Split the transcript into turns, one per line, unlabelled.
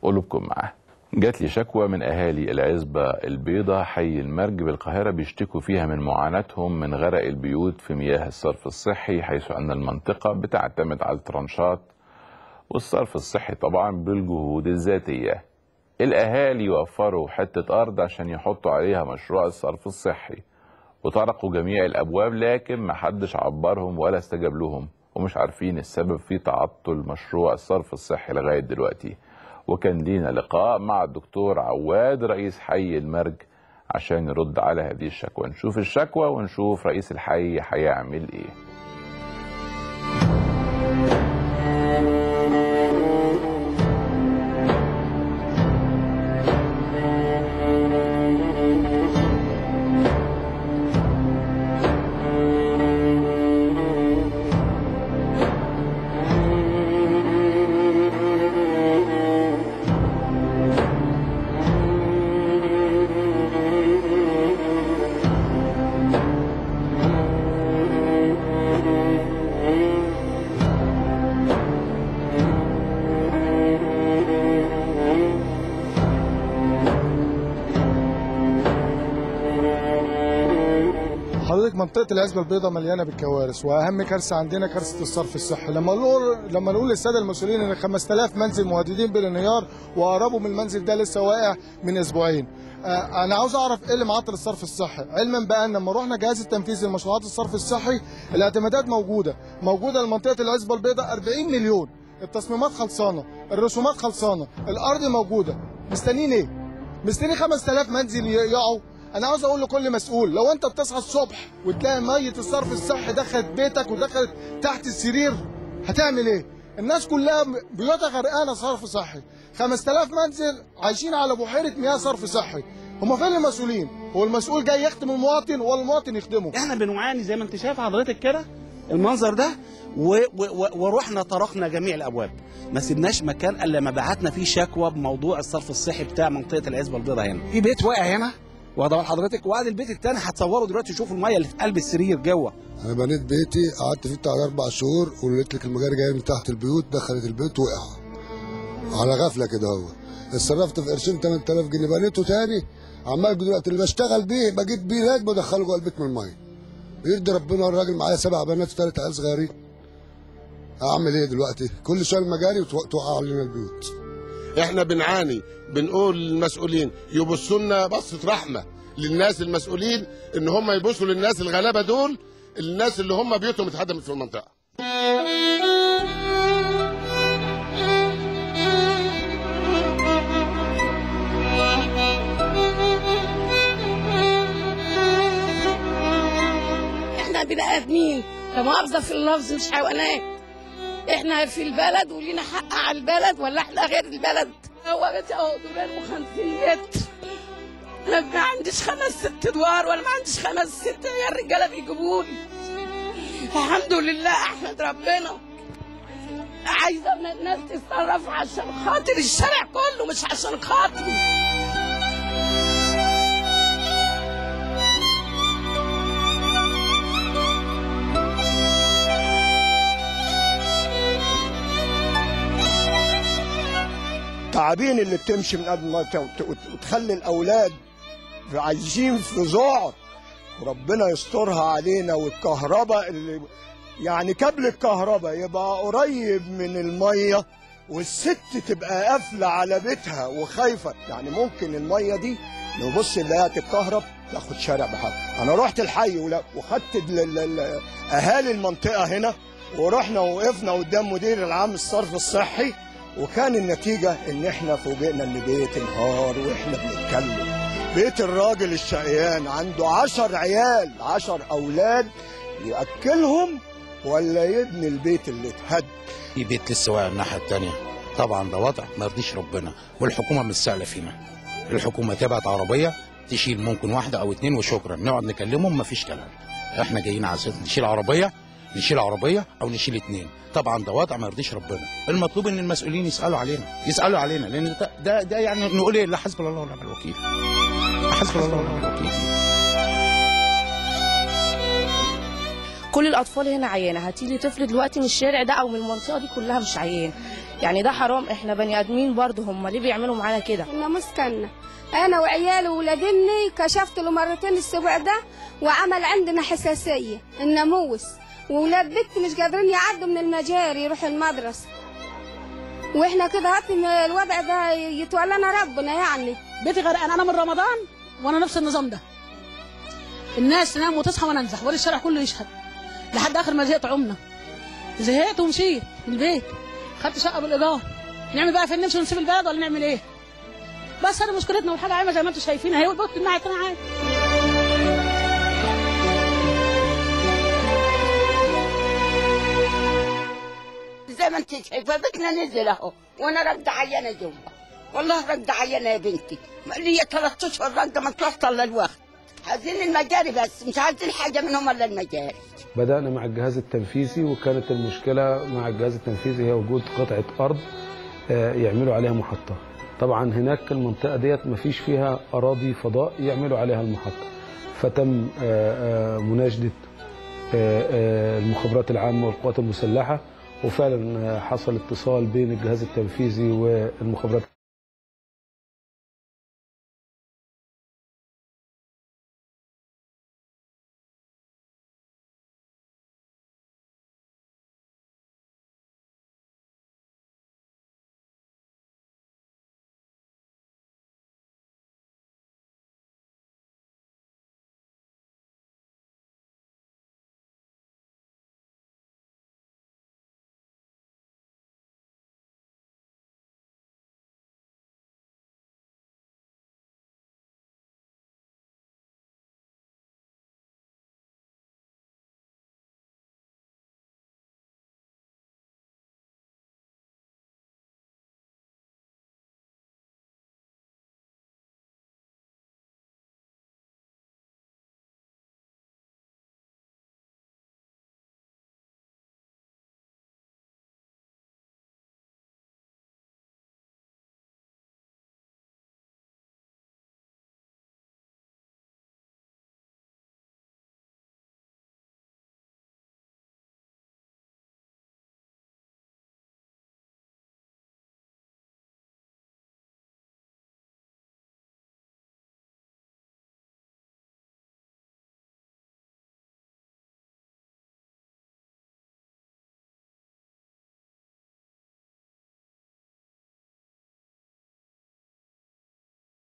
قلوبكم معاه جات لي شكوى من اهالي العزبه البيضاء حي المرج بالقاهره بيشتكوا فيها من معاناتهم من غرق البيوت في مياه الصرف الصحي حيث ان المنطقه بتعتمد على الترنشات والصرف الصحي طبعا بالجهود الذاتيه الاهالي وفروا حته ارض عشان يحطوا عليها مشروع الصرف الصحي وطرقوا جميع الابواب لكن محدش عبرهم ولا استجاب لهم ومش عارفين السبب في تعطل مشروع الصرف الصحي لغايه دلوقتي وكان لينا لقاء مع الدكتور عواد رئيس حي المرج عشان يرد على هذه الشكوى نشوف الشكوى ونشوف رئيس الحي هيعمل ايه
حضرتك منطقه العزبه البيضاء مليانه بالكوارث واهم كارثه عندنا كارثه الصرف الصحي لما نقول لما نقول للساده المسؤولين ان 5000 منزل مهددين بالانهيار وقربوا من المنزل ده لسه واقع من اسبوعين آه انا عاوز اعرف ايه اللي معطل الصرف الصحي علما بان لما رحنا جهاز التنفيذي لمشروعات الصرف الصحي الاعتمادات موجوده موجوده لمنطقه العزبه البيضاء 40 مليون التصميمات خلصانه الرسومات خلصانه الارض موجوده مستنيين ايه مستنيين 5000 منزل يقعوا انا عاوز اقول لكل مسؤول لو انت بتصحى الصبح وتلاقي ميه الصرف الصحي دخلت بيتك ودخلت تحت السرير هتعمل ايه الناس كلها بيوتها غرقانه صرف صحي 5000 منزل عايشين على بحيره مياه صرف صحي هم فين المسؤولين هو المسؤول جاي يخدم المواطن ولا المواطن يخدمه
احنا بنعاني زي ما انت شايف حضرتك كده المنظر ده و و و ورحنا طرقنا جميع الابواب ما سيبناش مكان الا ما بعتنا فيه شكوى بموضوع الصرف الصحي بتاع منطقه العزبه البيضاء هنا في بيت واقع هنا واخد بال حضرتك وقعد البيت التاني هتصوروا دلوقتي تشوفوا الميه اللي في قلب السرير جوه
انا بنيت بيتي قعدت فيه بتاع اربع شهور ولقيت لك المجاري جايه من تحت البيوت دخلت البيت وقع على غفله كده هو اتصرفت في قرشين 8000 جنيه بنيته تاني عمال دلوقتي اللي بشتغل بيه بجيب بيه لاج بدخله جوه البيت من الميه يرضي ربنا الراجل معايا سبع بنات وثلاث عيال صغيرين اعمل ايه دلوقتي كل شويه المجاري وتوقع علينا البيوت
احنا بنعاني بنقول للمسؤولين يبصوا لنا بصه رحمه للناس المسؤولين ان هم يبصوا للناس الغلابه دول الناس اللي هم بيوتهم اتهدمت في المنطقه
احنا بني ادمين لا مؤاخذه في اللفظ مش حيوانات احنا في البلد ولينا حق على البلد ولا احنا غير البلد هو بيتي اهو دورين و50 متر انا ما عنديش خمس ست ادوار ولا ما عنديش خمس ست عيال رجاله بيجيبوني الحمد لله احمد ربنا عايزه من الناس تتصرف عشان خاطر الشارع كله مش عشان خاطري
التعابين اللي بتمشي من قبل ما ت- وت- وتخلي الاولاد عايشين في ذعر وربنا يسترها علينا والكهرباء اللي يعني كابل الكهرباء يبقى قريب من الميه والست تبقى قافله على بيتها وخايفه يعني ممكن الميه دي نبص نلاقيها تتكهرب تاخد شارع بحر انا رحت الحي ولا- وخدت ال- ال- ال- اهالي المنطقه هنا ورحنا وقفنا قدام مدير العام الصرف الصحي وكان النتيجة إن إحنا فوجئنا إن بيت انهار وإحنا بنتكلم بيت الراجل الشقيان عنده عشر عيال عشر أولاد يأكلهم ولا يبني البيت اللي اتهد
في بيت لسه واقع الناحيه الثانيه طبعا ده وضع ما يرضيش ربنا والحكومه مش سائله فينا الحكومه تبعت عربيه تشيل ممكن واحده او اتنين وشكرا نقعد نكلمهم مفيش كلام احنا جايين على اساس نشيل عربيه نشيل عربيه او نشيل اتنين طبعا ده وضع ما يرضيش ربنا المطلوب ان المسؤولين يسالوا علينا يسالوا علينا لان ده ده, ده يعني نقول ايه لا حسب الله ونعم الوكيل لا حسب الله ونعم الوكيل
كل الاطفال هنا عيانه هاتيلي طفل دلوقتي من الشارع ده او من المنطقه دي كلها مش عيان يعني ده حرام احنا بني ادمين برضه هم ليه بيعملوا معانا كده
كنا مسكنة انا وعيالي وولاد ابني كشفت له مرتين السبع ده وعمل عندنا حساسيه الناموس وولاد بنتي مش قادرين يعدوا من المجاري يروحوا المدرسه واحنا كده هات إن الوضع ده يتولانا ربنا يعني
بيتي غرقان انا من رمضان وانا نفس النظام ده الناس تنام وتصحى وانا انزح ولا الشارع كله يشهد لحد اخر ما زهقت عمنا زهقت ومشيت من البيت خدت شقه بالايجار نعمل بقى فين نمشي ونسيب البلد ولا نعمل ايه بس انا مشكلتنا والحاجه عايمه زي ما انتم شايفين اهي والبوت الناحيه التانيه عادي
زي ما انت شايفه بيتنا نزل اهو وانا راكده عيانه جوا والله راكده عيانه يا بنتي ليا ثلاث اشهر راكده ما تروح طلع الوقت عايزين المجاري بس مش عايزين حاجه منهم الا المجاري
بدأنا مع الجهاز التنفيذي وكانت المشكلة مع الجهاز التنفيذي هي وجود قطعة أرض آه، يعملوا عليها محطة طبعا هناك المنطقة ديت مفيش فيها أراضي فضاء يعملوا عليها المحطة فتم آه، آه، مناشدة آه، آه، المخابرات العامة والقوات المسلحة وفعلا آه، حصل اتصال بين الجهاز التنفيذي والمخابرات